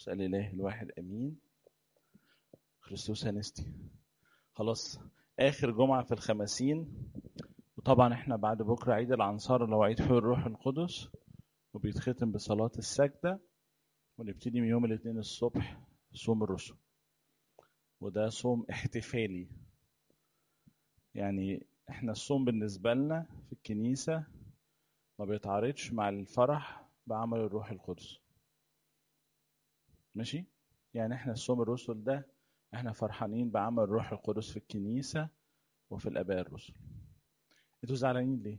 اسال الاله الواحد امين خريستوس هنستي خلاص اخر جمعه في الخمسين وطبعا احنا بعد بكره عيد العنصار اللي هو عيد حلول الروح القدس وبيتختم بصلاه السجده ونبتدي من يوم الاثنين الصبح صوم الرسل وده صوم احتفالي يعني احنا الصوم بالنسبه لنا في الكنيسه ما بيتعارضش مع الفرح بعمل الروح القدس ماشي يعني احنا الصوم الرسل ده احنا فرحانين بعمل الروح القدس في الكنيسه وفي الاباء الرسل انتوا زعلانين ليه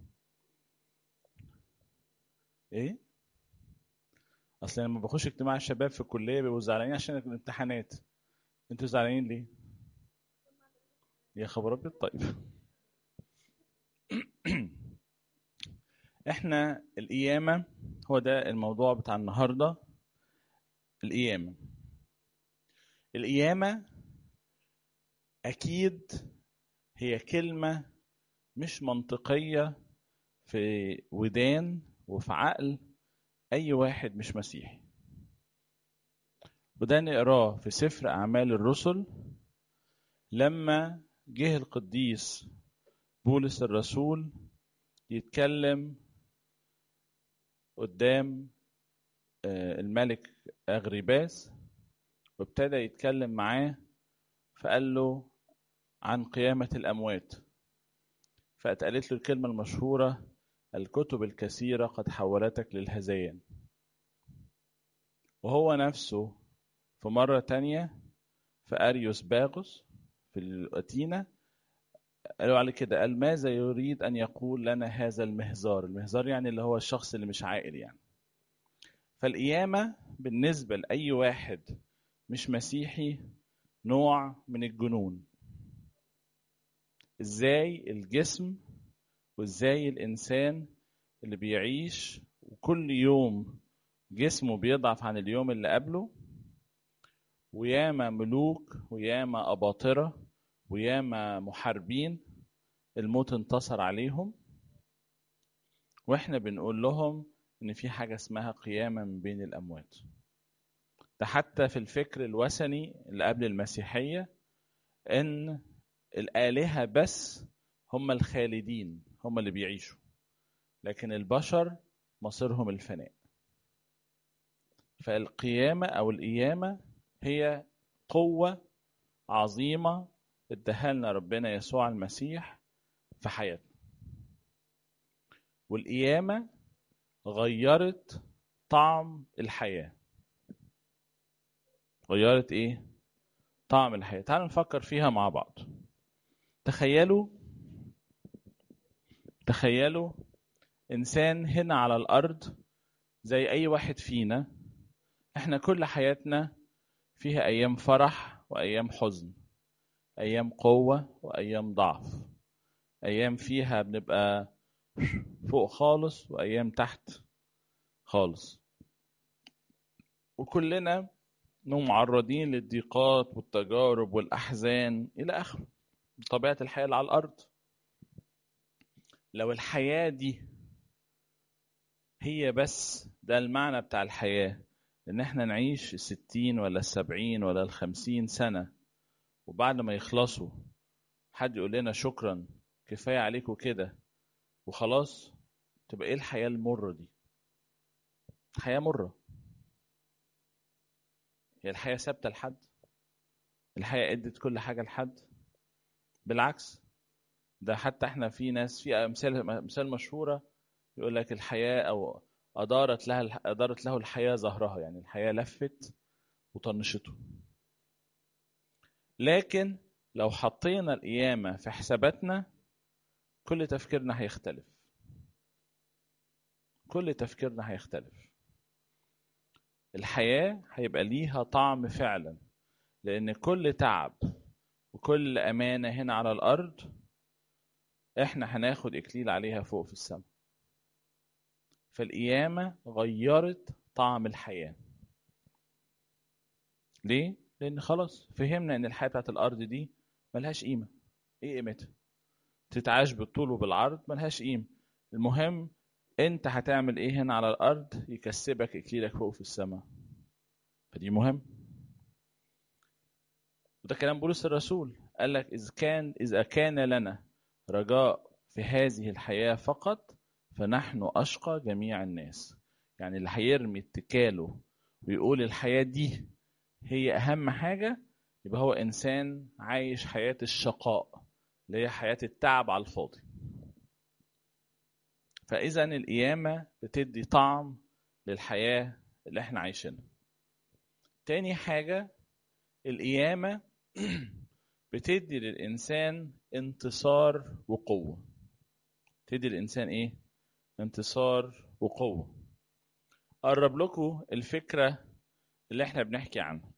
ايه اصل لما بخش اجتماع الشباب في الكليه بيبقوا زعلانين عشان الامتحانات انتوا زعلانين ليه يا خبر ابيض طيب احنا القيامه هو ده الموضوع بتاع النهارده القيامه القيامه اكيد هي كلمه مش منطقيه في ودان وفي عقل اي واحد مش مسيحي وده نقراه في سفر اعمال الرسل لما جه القديس بولس الرسول يتكلم قدام الملك أغريباس وابتدى يتكلم معاه فقال له عن قيامة الأموات فاتقالت له الكلمة المشهورة الكتب الكثيرة قد حولتك للهذيان وهو نفسه في مرة تانية في أريوس باغوس في الأتينا قالوا عليه كده قال ماذا يريد أن يقول لنا هذا المهزار المهزار يعني اللي هو الشخص اللي مش عاقل يعني فالقيامة بالنسبة لأي واحد مش مسيحي نوع من الجنون ازاي الجسم وازاي الإنسان اللي بيعيش وكل يوم جسمه بيضعف عن اليوم اللي قبله وياما ملوك وياما أباطرة وياما محاربين الموت انتصر عليهم واحنا بنقول لهم ان في حاجة اسمها قيامة من بين الأموات ده حتى في الفكر الوثني اللي قبل المسيحية ان الآلهة بس هم الخالدين هم اللي بيعيشوا لكن البشر مصيرهم الفناء فالقيامة أو القيامة هي قوة عظيمة اداها لنا ربنا يسوع المسيح في حياتنا والقيامة غيرت طعم الحياة غيرت ايه طعم الحياة تعالوا نفكر فيها مع بعض تخيلوا تخيلوا انسان هنا على الارض زي اي واحد فينا احنا كل حياتنا فيها ايام فرح وايام حزن ايام قوه وايام ضعف ايام فيها بنبقى فوق خالص وايام تحت خالص وكلنا معرضين للضيقات والتجارب والاحزان الى اخره طبيعه الحياه اللي على الارض لو الحياه دي هي بس ده المعنى بتاع الحياه ان احنا نعيش الستين ولا السبعين ولا الخمسين سنه وبعد ما يخلصوا حد يقول لنا شكرا كفايه عليكم كده وخلاص تبقى ايه الحياه المره دي حياه مره هي الحياه ثابته لحد الحياه ادت كل حاجه لحد بالعكس ده حتى احنا في ناس في امثال امثال مشهوره يقول لك الحياه او ادارت لها ادارت له الحياه ظهرها يعني الحياه لفت وطنشته لكن لو حطينا القيامة في حساباتنا كل تفكيرنا هيختلف كل تفكيرنا هيختلف الحياة هيبقى ليها طعم فعلا لأن كل تعب وكل أمانة هنا على الأرض إحنا هناخد إكليل عليها فوق في السماء فالقيامة غيرت طعم الحياة ليه؟ لان خلاص فهمنا ان الحياه بتاعت الارض دي ملهاش قيمه ايه قيمتها تتعاش بالطول وبالعرض ملهاش قيمه المهم انت هتعمل ايه هنا على الارض يكسبك اكليلك فوق في السماء دي مهم وده كلام بولس الرسول قال لك إذا كان إذا كان لنا رجاء في هذه الحياة فقط فنحن أشقى جميع الناس يعني اللي هيرمي اتكاله ويقول الحياة دي هي أهم حاجة يبقى هو إنسان عايش حياة الشقاء اللي هي حياة التعب على الفاضي فإذا القيامة بتدي طعم للحياة اللي احنا عايشينها تاني حاجة القيامة بتدي للإنسان انتصار وقوة تدي للإنسان إيه؟ انتصار وقوة قرب لكم الفكرة اللي احنا بنحكي عنها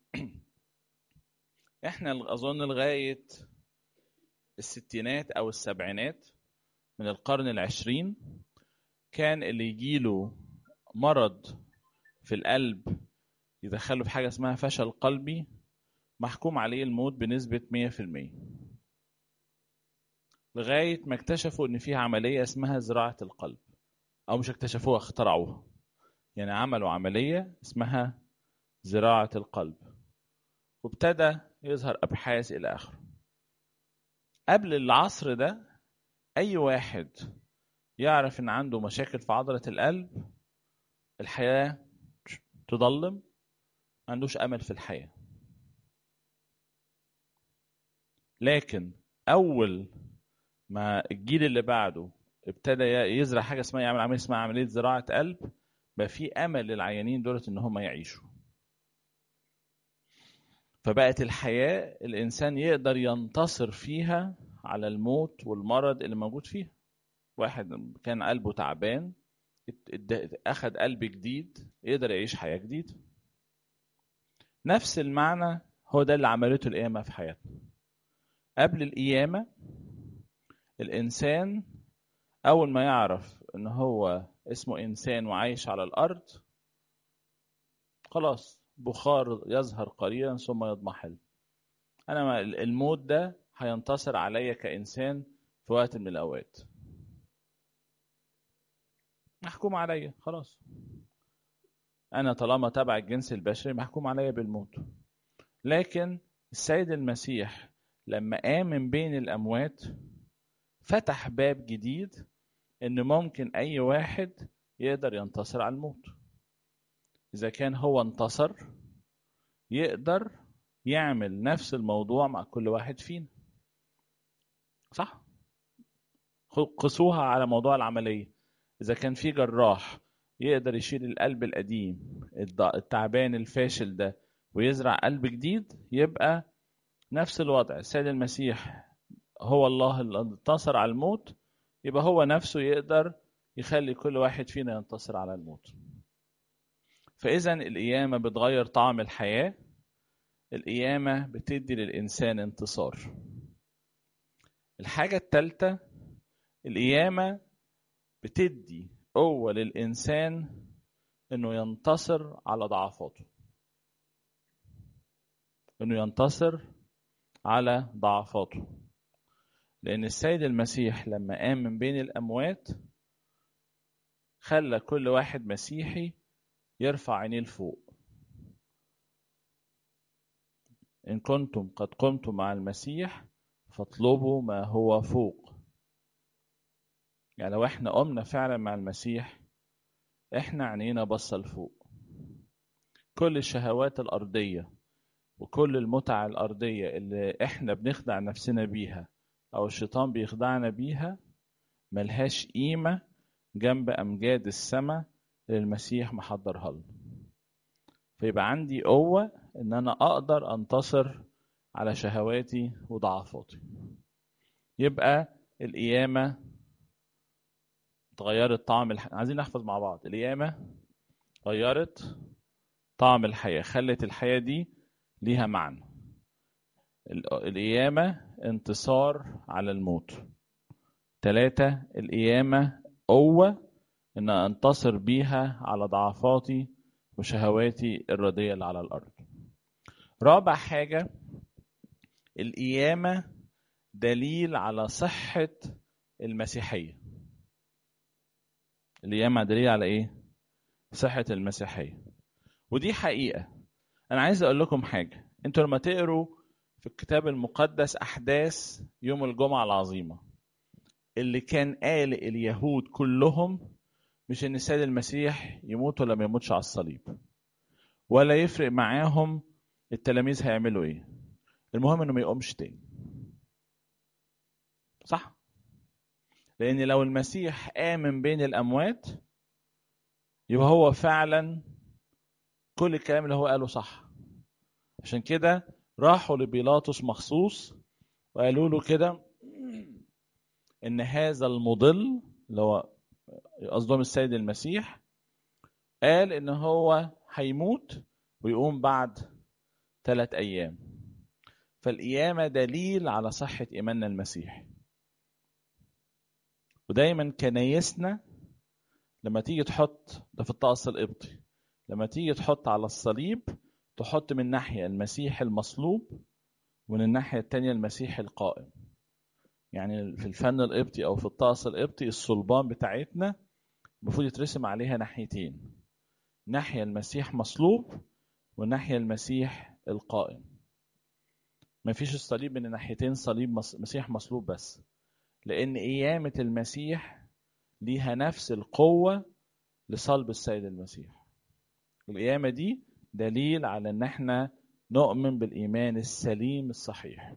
احنا أظن لغاية الستينات أو السبعينات من القرن العشرين كان اللي يجيله مرض في القلب يدخله في حاجة اسمها فشل قلبي محكوم عليه الموت بنسبة 100% لغاية ما اكتشفوا إن في عملية اسمها زراعة القلب أو مش اكتشفوها اخترعوها يعني عملوا عملية اسمها زراعة القلب وابتدى يظهر أبحاث إلى آخره قبل العصر ده أي واحد يعرف إن عنده مشاكل في عضلة القلب الحياة تضلم ما عندوش أمل في الحياة لكن أول ما الجيل اللي بعده ابتدى يزرع حاجة اسمها يعمل عملية اسمها عملية زراعة قلب بقى في أمل للعيانين دولت إن هم يعيشوا فبقت الحياة الإنسان يقدر ينتصر فيها على الموت والمرض اللي موجود فيها واحد كان قلبه تعبان أخد قلب جديد يقدر يعيش حياة جديدة نفس المعنى هو ده اللي عملته القيامة في حياتنا قبل القيامة الإنسان أول ما يعرف إن هو اسمه إنسان وعايش على الأرض خلاص بخار يظهر قليلا ثم يضمحل أنا الموت ده هينتصر عليا كإنسان في وقت من الأوقات محكوم عليا خلاص أنا طالما تبع الجنس البشري محكوم عليا بالموت لكن السيد المسيح لما قام من بين الأموات فتح باب جديد إن ممكن أي واحد يقدر ينتصر على الموت إذا كان هو انتصر يقدر يعمل نفس الموضوع مع كل واحد فينا صح قسوها على موضوع العملية إذا كان في جراح يقدر يشيل القلب القديم التعبان الفاشل ده ويزرع قلب جديد يبقى نفس الوضع السيد المسيح هو الله اللي انتصر على الموت يبقى هو نفسه يقدر يخلي كل واحد فينا ينتصر على الموت فإذا القيامة بتغير طعم الحياة القيامة بتدي للإنسان انتصار الحاجة الثالثة القيامة بتدي قوة للإنسان إنه ينتصر على ضعفاته إنه ينتصر على ضعفاته لأن السيد المسيح لما قام من بين الأموات خلى كل واحد مسيحي يرفع عينيه لفوق إن كنتم قد قمتم مع المسيح فاطلبوا ما هو فوق يعني لو احنا قمنا فعلا مع المسيح احنا عينينا بصة لفوق كل الشهوات الأرضية وكل المتع الأرضية اللي احنا بنخدع نفسنا بيها أو الشيطان بيخدعنا بيها ملهاش قيمة جنب أمجاد السماء اللي المسيح محضرها لنا فيبقى عندي قوة إن أنا أقدر أنتصر على شهواتي وضعفاتي يبقى القيامة تغيرت طعم الح... عايزين نحفظ مع بعض القيامة غيرت طعم الحياة خلت الحياة دي ليها معنى القيامة انتصار على الموت ثلاثة القيامة قوة إن أنتصر بيها على ضعفاتي وشهواتي الردية اللي على الأرض رابع حاجة القيامة دليل على صحة المسيحية القيامة دليل على إيه؟ صحة المسيحية ودي حقيقة انا عايز اقول لكم حاجه انتوا لما تقروا في الكتاب المقدس احداث يوم الجمعه العظيمه اللي كان قال اليهود كلهم مش ان السيد المسيح يموت ولا ما يموتش على الصليب ولا يفرق معاهم التلاميذ هيعملوا ايه المهم انه ما يقومش تاني صح لان لو المسيح قام من بين الاموات يبقى هو فعلا كل الكلام اللي هو قاله صح عشان كده راحوا لبيلاطس مخصوص وقالوا له كده ان هذا المضل اللي هو قصدهم السيد المسيح قال ان هو هيموت ويقوم بعد ثلاث ايام فالقيامه دليل على صحه ايماننا المسيح ودايما كنايسنا لما تيجي تحط ده في الطقس القبطي لما تيجي تحط على الصليب تحط من ناحيه المسيح المصلوب ومن الناحيه الثانيه المسيح القائم يعني في الفن القبطي او في الطقس القبطي الصلبان بتاعتنا المفروض يترسم عليها ناحيتين ناحيه المسيح مصلوب وناحيه المسيح القائم ما فيش الصليب من الناحيتين صليب مسيح مصلوب بس لان قيامه المسيح ليها نفس القوه لصلب السيد المسيح القيامه دي دليل على ان احنا نؤمن بالايمان السليم الصحيح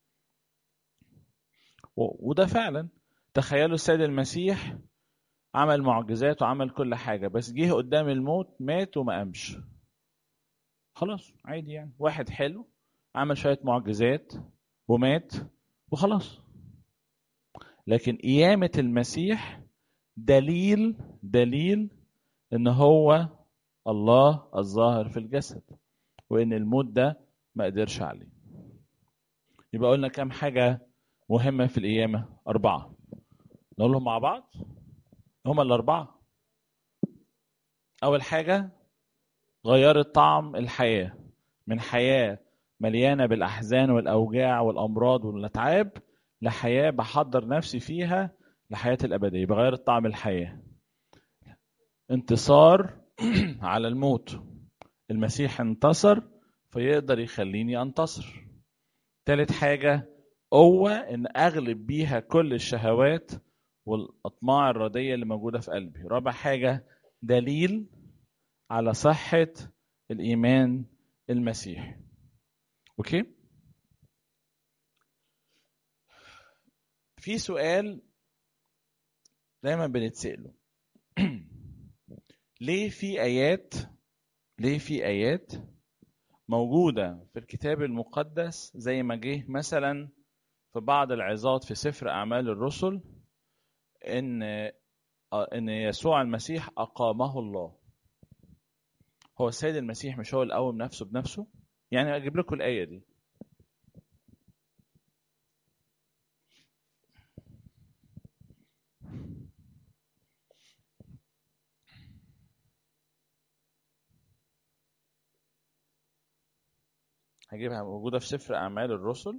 وده فعلا تخيلوا السيد المسيح عمل معجزات وعمل كل حاجه بس جه قدام الموت مات وما قامش خلاص عادي يعني واحد حلو عمل شويه معجزات ومات وخلاص لكن قيامه المسيح دليل دليل ان هو الله الظاهر في الجسد وان الموت ده ما قدرش عليه يبقى قلنا كام حاجه مهمه في القيامه اربعه نقولهم مع بعض هما الاربعه اول حاجه غيرت طعم الحياه من حياه مليانه بالاحزان والاوجاع والامراض والاتعاب لحياه بحضر نفسي فيها لحياه الابديه بغيرت طعم الحياه انتصار على الموت المسيح انتصر فيقدر يخليني انتصر تالت حاجة قوة إن أغلب بيها كل الشهوات والأطماع الردية اللي موجودة في قلبي رابع حاجة دليل على صحة الإيمان المسيحي أوكي في سؤال دايما بنتسأله ليه في آيات ليه في آيات موجودة في الكتاب المقدس زي ما جه مثلا في بعض العظات في سفر أعمال الرسل إن إن يسوع المسيح أقامه الله هو السيد المسيح مش هو اللي قوم نفسه بنفسه يعني أجيب لكم الآية دي هجيبها موجودة في سفر أعمال الرسل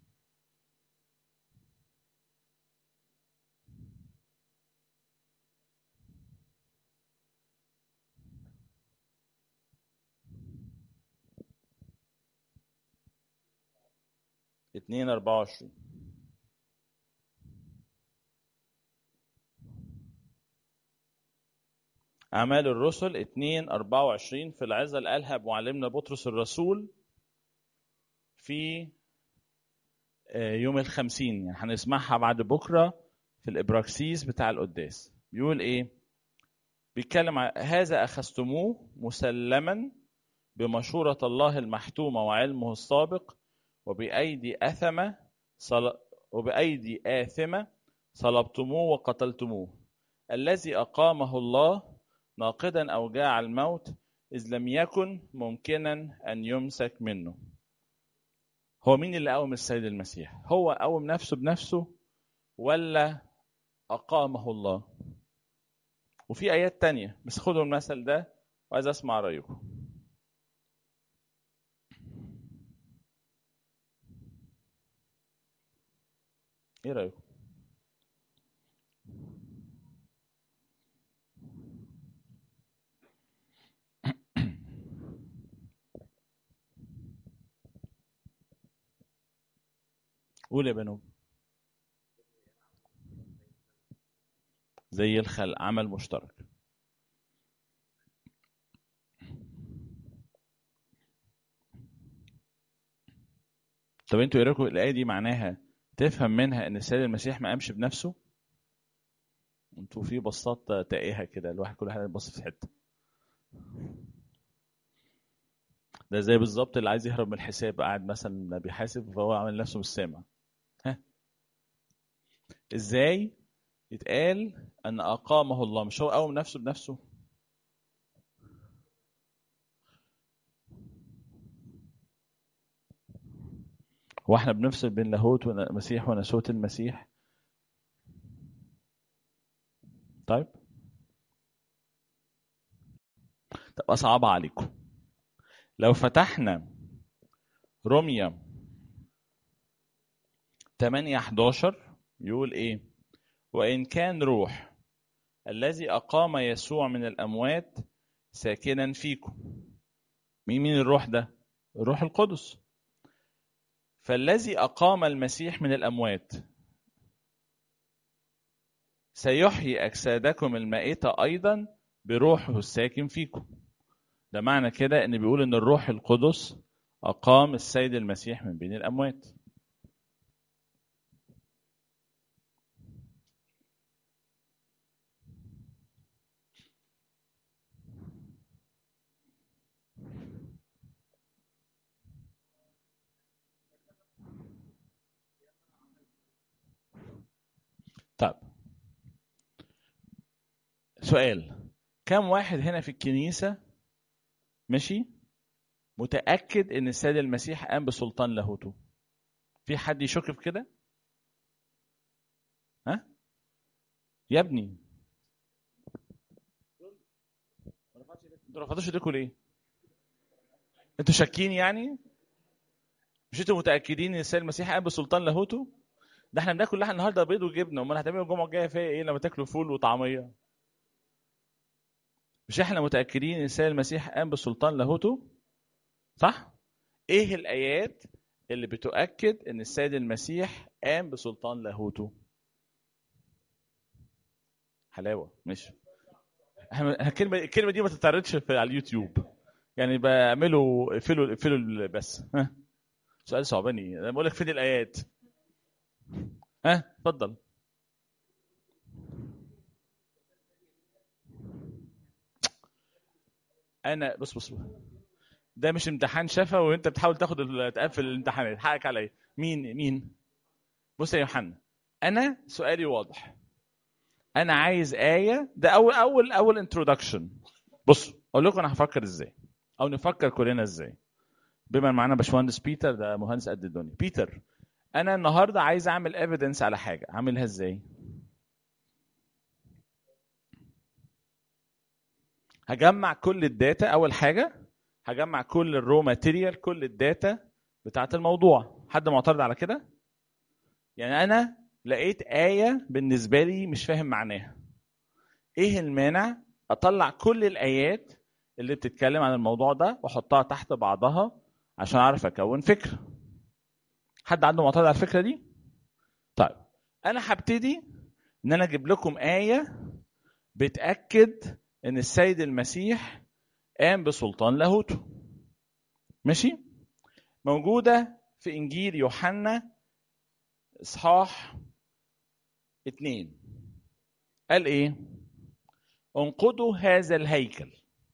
اتنين أربعة وعشرين أعمال الرسل اتنين أربعة وعشرين في العظة اللي قالها معلمنا بطرس الرسول في يوم الخمسين يعني هنسمعها بعد بكرة في الإبراكسيس بتاع القداس بيقول إيه بيتكلم عن هذا أخذتموه مسلما بمشورة الله المحتومة وعلمه السابق وبأيدي أثمة صل... وبأيدي آثمة صلبتموه وقتلتموه الذي أقامه الله ناقدا أوجاع الموت إذ لم يكن ممكنا أن يمسك منه هو مين اللي قوم السيد المسيح هو قوم نفسه بنفسه ولا أقامه الله وفي آيات تانية بس خدوا المثل ده وعايز أسمع رأيكم ايه رايكم قول يا بنو زي الخلق عمل مشترك طب انتوا ايه رايكم الايه دي معناها تفهم منها ان السيد المسيح ما قامش بنفسه انتوا في بصات تائهه كده الواحد كل واحد يبص في حته ده زي بالظبط اللي عايز يهرب من الحساب قاعد مثلا بيحاسب فهو عامل نفسه مش سامع ها ازاي يتقال ان اقامه الله مش هو قوم نفسه بنفسه هو احنا بنفصل بين لاهوت والمسيح وناسوت المسيح طيب طب اصعب عليكم لو فتحنا روميا 8 11 يقول ايه وان كان روح الذي اقام يسوع من الاموات ساكنا فيكم مين مين الروح ده الروح القدس فالذي اقام المسيح من الاموات سيحيي اجسادكم المائته ايضا بروحه الساكن فيكم ده معنى كده ان بيقول ان الروح القدس اقام السيد المسيح من بين الاموات طب سؤال كم واحد هنا في الكنيسة ماشي متأكد إن السيد المسيح قام بسلطان لاهوته في حد يشك في كده ها يا ابني انتوا رفضتوش ايديكم ليه انتوا شاكين يعني مش انتوا متاكدين ان السيد المسيح قام بسلطان لاهوته ده احنا بناكل لحم النهارده بيض وجبنه امال هتعملوا الجمعه الجايه فيها ايه لما تاكلوا فول وطعميه مش احنا متاكدين ان السيد المسيح قام بسلطان لاهوته صح ايه الايات اللي بتؤكد ان السيد المسيح قام بسلطان لاهوته حلاوه ماشي الكلمه الكلمه دي ما تتعرضش في على اليوتيوب يعني بعملوا اقفلوا اقفلوا بس ها سؤال صعباني انا بقول لك فين الايات ها اتفضل انا بص بص ده مش امتحان شفا وانت بتحاول تاخد تقفل الامتحانات حقك عليا مين مين بص يا يوحنا انا سؤالي واضح انا عايز ايه ده اول اول اول انترودكشن بص اقول لكم انا هفكر ازاي او نفكر كلنا ازاي بما ان معانا باشمهندس بيتر ده مهندس قد الدنيا بيتر انا النهارده عايز اعمل ايفيدنس على حاجه اعملها ازاي هجمع كل الداتا اول حاجه هجمع كل الرو ماتيريال كل الداتا بتاعه الموضوع حد معترض على كده يعني انا لقيت ايه بالنسبه لي مش فاهم معناها ايه المانع اطلع كل الايات اللي بتتكلم عن الموضوع ده واحطها تحت بعضها عشان اعرف اكون فكره حد عنده معترض على الفكره دي طيب انا هبتدي ان انا اجيب لكم ايه بتاكد ان السيد المسيح قام بسلطان لاهوته ماشي موجوده في انجيل يوحنا اصحاح اتنين قال ايه انقضوا هذا الهيكل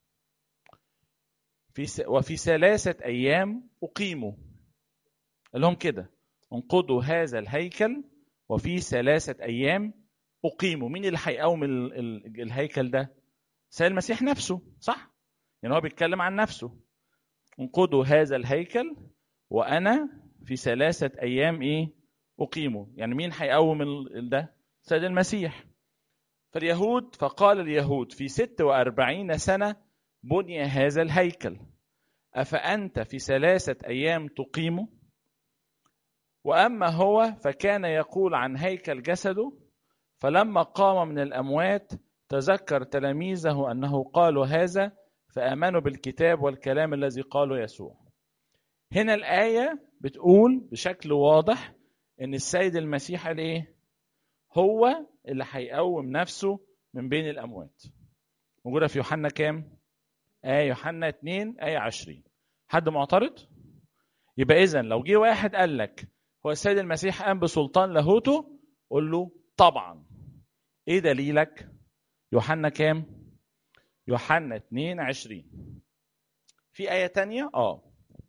في س... وفي ثلاثة أيام أقيموا قال لهم كده انقضوا هذا الهيكل وفي ثلاثة أيام أقيموا مين اللي هيقوم ال... ال... الهيكل ده؟ سيد المسيح نفسه صح؟ يعني هو بيتكلم عن نفسه انقضوا هذا الهيكل وأنا في ثلاثة أيام إيه؟ أقيموا يعني مين هيقوم ال... ده؟ سيد المسيح فاليهود فقال اليهود في ست وأربعين سنة بني هذا الهيكل أفأنت في ثلاثة أيام تقيمه وأما هو فكان يقول عن هيكل جسده فلما قام من الأموات تذكر تلاميذه أنه قالوا هذا فآمنوا بالكتاب والكلام الذي قاله يسوع هنا الآية بتقول بشكل واضح ان السيد المسيح قال ايه هو اللي هيقوم نفسه من بين الاموات موجوده في يوحنا كام آية يوحنا 2 آية 20 حد معترض يبقى اذا لو جه واحد قال لك هو السيد المسيح قام بسلطان لاهوته قول له طبعا ايه دليلك يوحنا كام يوحنا 2 20 في آية تانية اه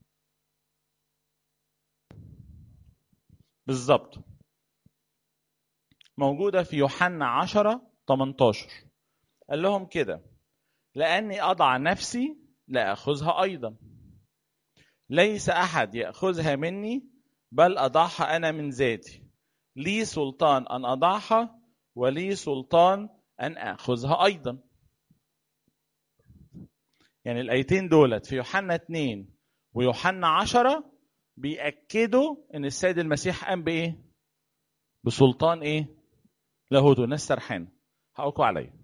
بالظبط موجودة في يوحنا 10 18 قال لهم كده لأني أضع نفسي لأخذها أيضا ليس أحد يأخذها مني بل أضعها أنا من ذاتي لي سلطان أن أضعها ولي سلطان أن أخذها أيضا يعني الآيتين دولت في يوحنا 2 ويوحنا 10 بيأكدوا إن السيد المسيح قام بإيه؟ بسلطان إيه؟ لاهوته الناس سرحانة هقولكوا عليا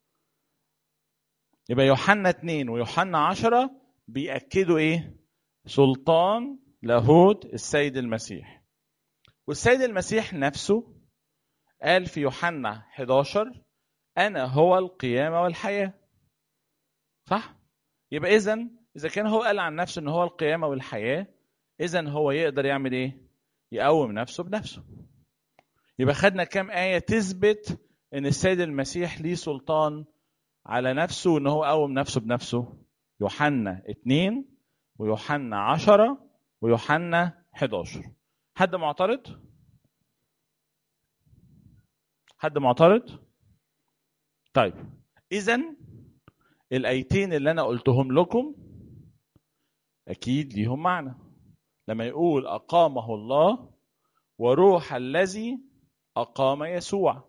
يبقى يوحنا 2 ويوحنا 10 بيأكدوا إيه؟ سلطان لاهوت السيد المسيح والسيد المسيح نفسه قال في يوحنا 11 أنا هو القيامة والحياة صح؟ يبقى إذا إذا كان هو قال عن نفسه إن هو القيامة والحياة إذا هو يقدر يعمل إيه؟ يقوم نفسه بنفسه يبقى خدنا كام آية تثبت إن السيد المسيح ليه سلطان على نفسه وإن هو قوم نفسه بنفسه يوحنا 2 ويوحنا 10 ويوحنا 11 حد معترض؟ حد معترض؟ طيب إذا الآيتين اللي أنا قلتهم لكم أكيد ليهم معنى لما يقول أقامه الله وروح الذي أقام يسوع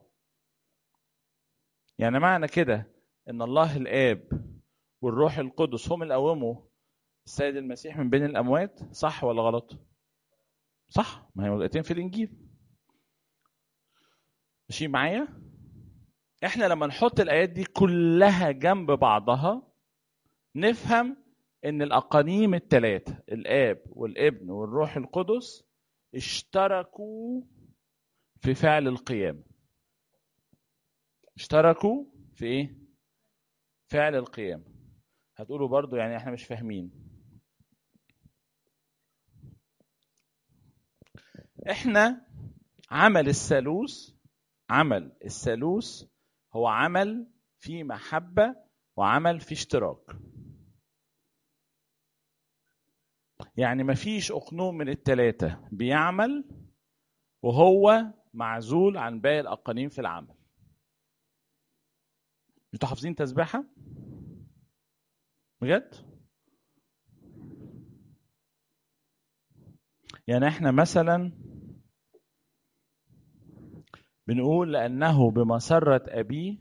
يعني معنى كده إن الله الآب والروح القدس هم اللي قوموا السيد المسيح من بين الأموات صح ولا غلط؟ صح ما هي الآيتين في الإنجيل ماشي معايا؟ احنا لما نحط الآيات دي كلها جنب بعضها نفهم ان الاقانيم الثلاثه الاب والابن والروح القدس اشتركوا في فعل القيامه اشتركوا في ايه فعل القيامه هتقولوا برضو يعني احنا مش فاهمين احنا عمل الثالوث عمل الثالوث هو عمل في محبه وعمل في اشتراك يعني مفيش أقنوم من التلاتة بيعمل وهو معزول عن باقي الأقانيم في العمل انتوا حافظين تسبيحة؟ بجد؟ يعني احنا مثلا بنقول لأنه بمسرة أبيه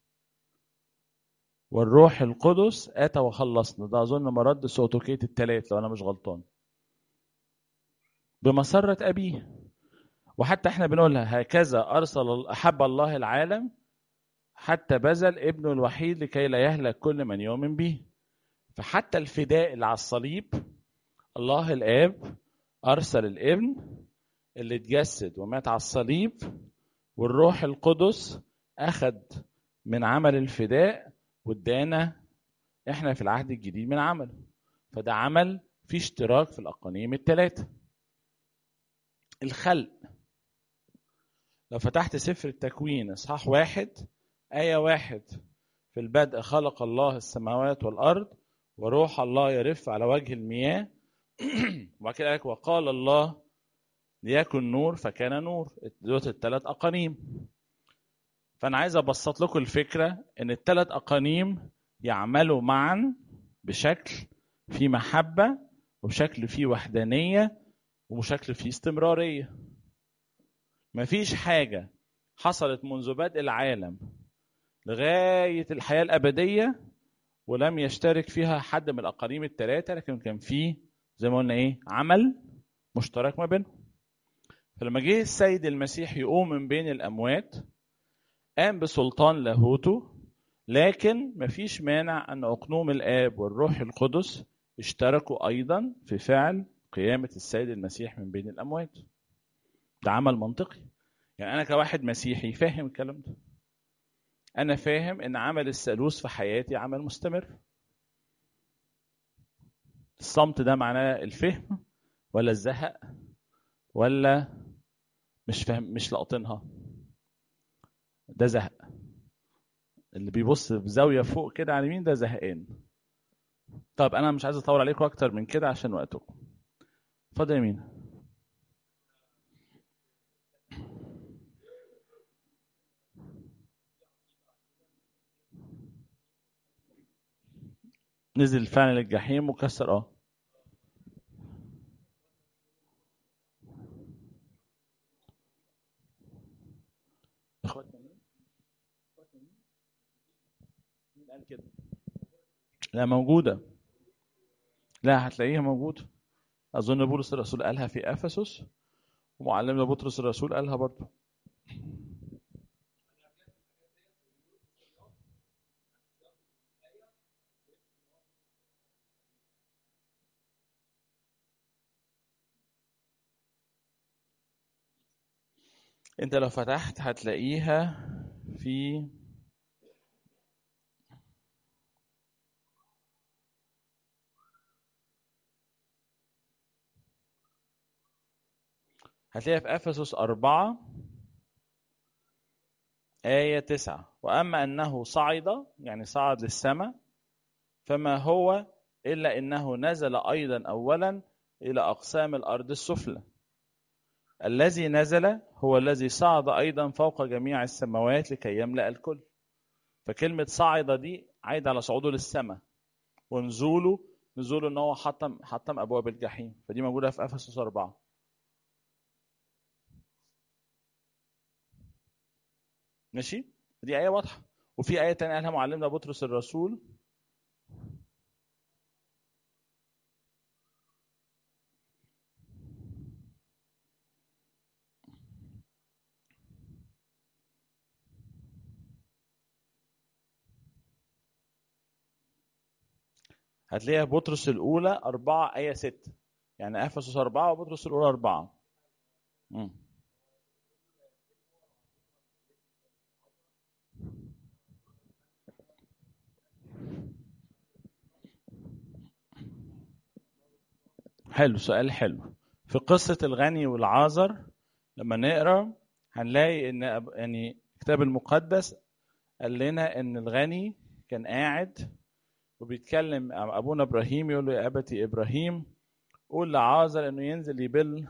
والروح القدس اتى وخلصنا ده اظن مرد سوتوكيه التلات لو انا مش غلطان بمسره ابيه وحتى احنا بنقولها هكذا ارسل احب الله العالم حتى بذل ابنه الوحيد لكي لا يهلك كل من يؤمن به فحتى الفداء اللي على الصليب الله الاب ارسل الابن اللي اتجسد ومات على الصليب والروح القدس اخذ من عمل الفداء وادانا احنا في العهد الجديد من عمل فده عمل في اشتراك في الاقانيم الثلاثه الخلق لو فتحت سفر التكوين اصحاح واحد آية واحد في البدء خلق الله السماوات والأرض وروح الله يرف على وجه المياه وبعد كده لك وقال الله ليكن نور فكان نور دوت الثلاث أقانيم فأنا عايز أبسط لكم الفكرة إن الثلاث أقانيم يعملوا معا بشكل في محبة وبشكل فيه وحدانية وبشكل فيه استمرارية مفيش حاجة حصلت منذ بدء العالم لغاية الحياة الأبدية ولم يشترك فيها حد من الأقانيم الثلاثة لكن كان فيه زي ما قلنا إيه عمل مشترك ما بينهم فلما جه السيد المسيح يقوم من بين الأموات قام بسلطان لاهوته لكن مفيش مانع أن أقنوم الآب والروح القدس اشتركوا أيضا في فعل قيامة السيد المسيح من بين الأموات ده عمل منطقي يعني انا كواحد مسيحي فاهم الكلام ده انا فاهم ان عمل الثالوث في حياتي عمل مستمر الصمت ده معناه الفهم ولا الزهق ولا مش فاهم مش لاقطينها ده زهق اللي بيبص بزاويه فوق كده على اليمين ده زهقان طب انا مش عايز اطول عليكم اكتر من كده عشان وقتكم اتفضل يا مين نزل فعلا للجحيم وكسر اه اخواتنا مين؟ مين قال كده؟ لا موجودة لا هتلاقيها موجودة أظن بولس الرسول قالها في أفسس ومعلمنا بطرس الرسول قالها برضه انت لو فتحت هتلاقيها في هتلاقيها في أفسس أربعة آية تسعة وأما أنه صعد يعني صعد للسماء فما هو إلا إنه نزل أيضا أولا إلى أقسام الأرض السفلى الذي نزل هو الذي صعد أيضا فوق جميع السماوات لكي يملأ الكل فكلمة صعد دي عايدة على صعوده للسماء ونزوله نزوله ان هو حطم حطم ابواب الجحيم فدي موجوده في افسس أربعة ماشي دي آية واضحة وفي آية تانية قالها معلمنا بطرس الرسول هتلاقيها بطرس الأولى أربعة آية ستة يعني أفسس أربعة وبطرس الأولى أربعة مم. حلو سؤال حلو في قصة الغني والعازر لما نقرا هنلاقي ان أب- يعني الكتاب المقدس قال لنا ان الغني كان قاعد وبيتكلم مع ابونا ابراهيم يقول له يا ابتي ابراهيم قول لعازر انه ينزل يبل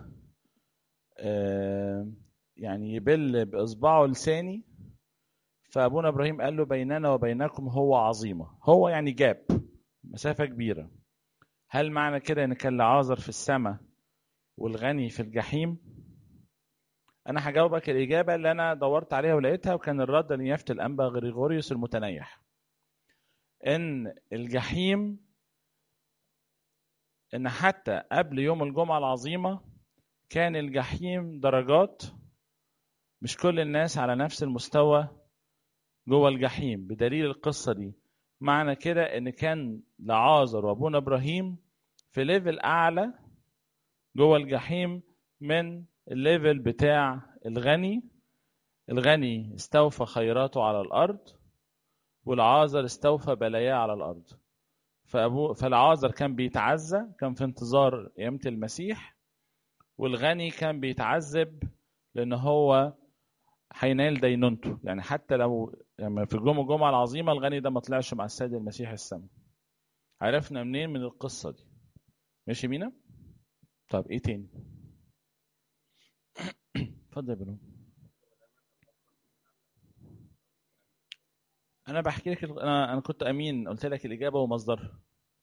آه، يعني يبل باصبعه لساني فابونا ابراهيم قال له بيننا وبينكم هو عظيمه هو يعني جاب مسافه كبيره هل معنى كده ان كان لعازر في السماء والغني في الجحيم انا هجاوبك الاجابه اللي انا دورت عليها ولقيتها وكان الرد لنيافه الانبا غريغوريوس المتنيح ان الجحيم ان حتى قبل يوم الجمعه العظيمه كان الجحيم درجات مش كل الناس على نفس المستوى جوه الجحيم بدليل القصه دي معنى كده ان كان لعازر وابونا ابراهيم في ليفل اعلى جوه الجحيم من الليفل بتاع الغني الغني استوفى خيراته على الارض والعازر استوفى بلاياه على الارض فأبو فالعازر كان بيتعزى كان في انتظار قيامة المسيح والغني كان بيتعذب لان هو هينال دينونته يعني حتى لو يعني في الجمعة الجمعة العظيمة الغني ده ما طلعش مع السيد المسيح السماء عرفنا منين من القصة دي ماشي بينا طب ايه تاني اتفضل يا بنو انا بحكي لك ال- انا انا كنت امين قلت لك الاجابه ومصدرها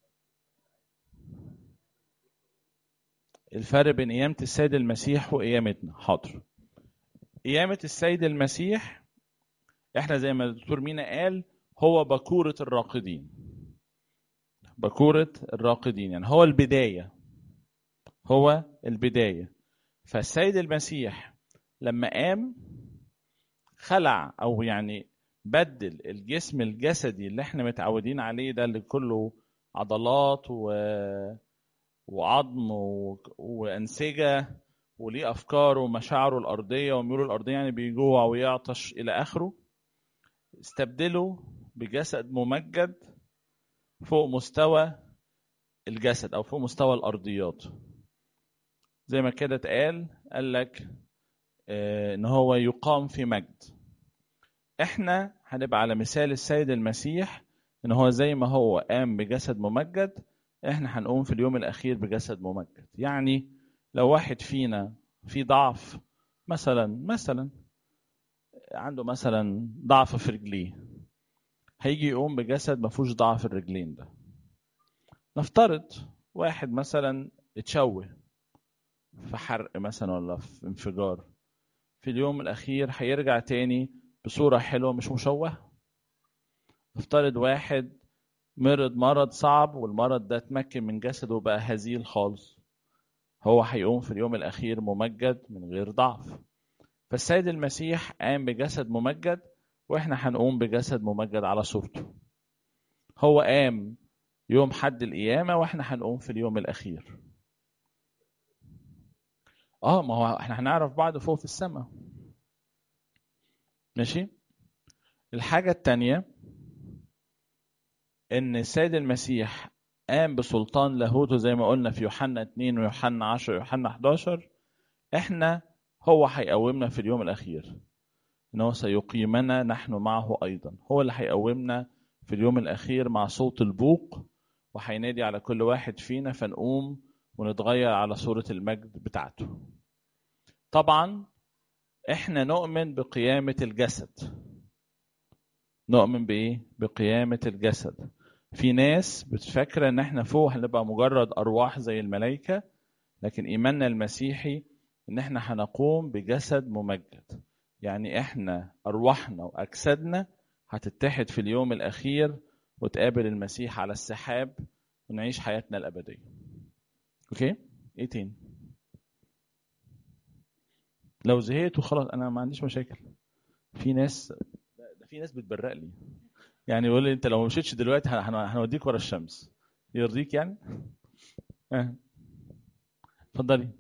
الفرق بين قيامه السيد المسيح وقيامتنا حاضر قيامه السيد المسيح احنا زي ما الدكتور مينا قال هو بكوره الراقدين بكوره الراقدين يعني هو البدايه هو البدايه فالسيد المسيح لما قام خلع او يعني بدل الجسم الجسدي اللي احنا متعودين عليه ده اللي كله عضلات و... وعظم و... وانسجه وليه افكاره ومشاعره الارضيه وميوله الارضيه يعني بيجوع ويعطش الى اخره استبدله بجسد ممجد فوق مستوى الجسد او فوق مستوى الارضيات زي ما كده اتقال قال لك آه، ان هو يقام في مجد احنا هنبقى على مثال السيد المسيح ان هو زي ما هو قام بجسد ممجد احنا هنقوم في اليوم الاخير بجسد ممجد يعني لو واحد فينا في ضعف مثلا مثلا عنده مثلا ضعف في رجليه هيجي يقوم بجسد ما فيهوش ضعف الرجلين ده نفترض واحد مثلا اتشوه في حرق مثلا ولا في انفجار في اليوم الأخير هيرجع تاني بصورة حلوة مش مشوهة نفترض واحد مرض مرض صعب والمرض ده اتمكن من جسده وبقى هزيل خالص هو هيقوم في اليوم الأخير ممجد من غير ضعف فالسيد المسيح قام بجسد ممجد واحنا هنقوم بجسد ممجد على صورته هو قام يوم حد القيامة واحنا هنقوم في اليوم الأخير اه ما هو احنا هنعرف بعض فوق في السماء ماشي الحاجة التانية ان السيد المسيح قام بسلطان لاهوته زي ما قلنا في يوحنا 2 ويوحنا 10 ويوحنا 11 احنا هو هيقومنا في اليوم الاخير ان هو سيقيمنا نحن معه ايضا هو اللي هيقومنا في اليوم الاخير مع صوت البوق وهينادي على كل واحد فينا فنقوم ونتغير على صورة المجد بتاعته طبعا احنا نؤمن بقيامة الجسد نؤمن بايه بقيامة الجسد في ناس بتفكر ان احنا فوق هنبقى مجرد ارواح زي الملائكة لكن ايماننا المسيحي ان احنا هنقوم بجسد ممجد يعني احنا ارواحنا واجسادنا هتتحد في اليوم الاخير وتقابل المسيح على السحاب ونعيش حياتنا الابديه اوكي ايه تاني لو زهقت خلاص انا ما عنديش مشاكل في ناس ده في ناس بتبرق لي يعني يقول لي انت لو ما مشيتش دلوقتي هنوديك ورا الشمس يرضيك يعني اه اتفضلي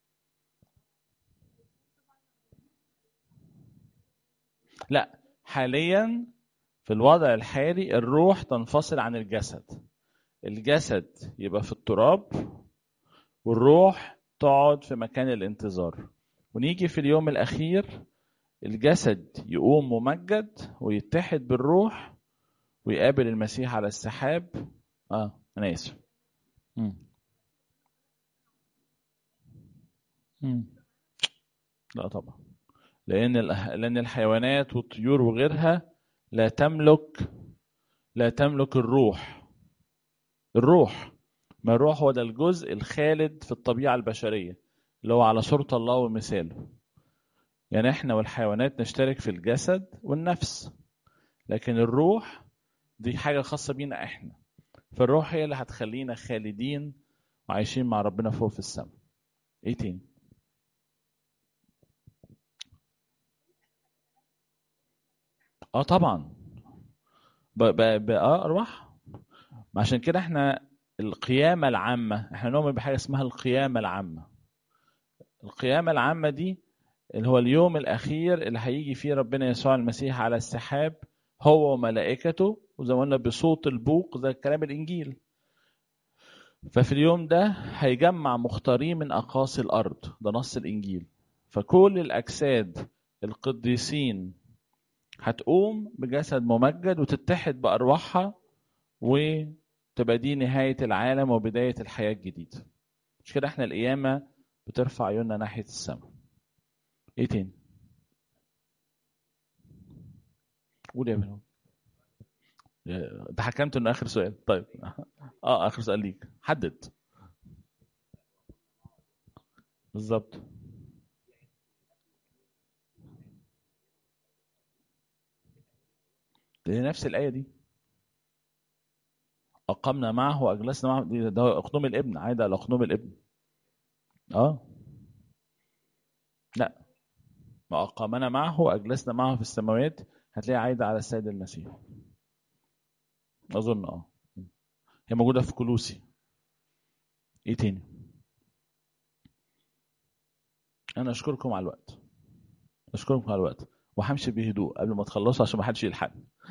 لا حاليا في الوضع الحالي الروح تنفصل عن الجسد الجسد يبقى في التراب والروح تقعد في مكان الانتظار ونيجي في اليوم الأخير الجسد يقوم ممجد ويتحد بالروح ويقابل المسيح على السحاب اه انا اسف مم. مم. لا طبعا لان لان الحيوانات والطيور وغيرها لا تملك لا تملك الروح الروح ما الروح هو ده الجزء الخالد في الطبيعة البشرية اللي هو على صورة الله ومثاله يعني احنا والحيوانات نشترك في الجسد والنفس لكن الروح دي حاجة خاصة بينا احنا فالروح هي اللي هتخلينا خالدين وعايشين مع ربنا فوق في السماء ايه تاني اه طبعا ب ب ب اه ارواح عشان كده احنا القيامة العامة احنا نؤمن بحاجة اسمها القيامة العامة القيامة العامة دي اللي هو اليوم الأخير اللي هيجي فيه ربنا يسوع المسيح على السحاب هو وملائكته وزي ما قلنا بصوت البوق زي كلام الإنجيل ففي اليوم ده هيجمع مختارين من أقاصي الأرض ده نص الإنجيل فكل الأجساد القديسين هتقوم بجسد ممجد وتتحد بأرواحها وتبقى دي نهاية العالم وبداية الحياة الجديدة مش كده احنا القيامة بترفع عيوننا ناحية السماء ايه تاني قول يا ابني انت حكمت انه اخر سؤال طيب اه اخر سؤال ليك حدد بالظبط دي نفس الآية دي أقمنا معه وأجلسنا معه دي ده أقنوم الابن عايدة على أقنوم الابن اه لا ما أقامنا معه وأجلسنا معه في السماوات هتلاقي عايدة على السيد المسيح أظن اه هي موجودة في كلوسي ايه تاني انا اشكركم على الوقت اشكركم على الوقت وهمشي بهدوء قبل ما تخلصوا عشان ما حدش يلحقني